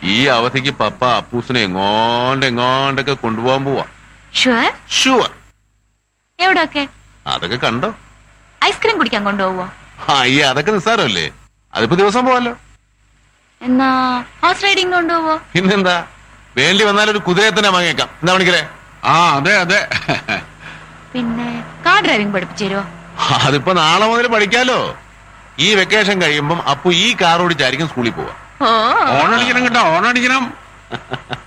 ഈ അവധിക്ക് പപ്പ അപ്പൂസിനെ എങ്ങോണ്ട് എങ്ങോണ്ടൊക്കെ കൊണ്ടുപോകാൻ പോവാ ഷുവർ ഷുവർ എവിടെയൊക്കെ അതൊക്കെ കണ്ടോ ഐസ്ക്രീം കുടിക്കാൻ കൊണ്ടുപോവോ ആ ഈ അതൊക്കെ നിസ്സാരമല്ലേ അതിപ്പോ ദിവസം പോവാലോ എന്നാ ഹോഴ്സ് റൈഡിങ് കൊണ്ടുപോവോ പിന്നെന്താ വേണ്ടി വന്നാൽ ഒരു കുതിരയെ തന്നെ വാങ്ങിയേക്കാം എന്താ മണിക്കരെ ആ അതെ അതെ പിന്നെ കാർ ഡ്രൈവിംഗ് പഠിപ്പിച്ചു തരുമോ അതിപ്പോ നാളെ മുതൽ പഠിക്കാലോ ഈ വെക്കേഷൻ കഴിയുമ്പം അപ്പു ഈ കാർ ഓടിച്ചായിരിക്കും സ്കൂളിൽ പോവാ ഓ ഓണടിക്കണം കേട്ടോ ഓണടിക്കണം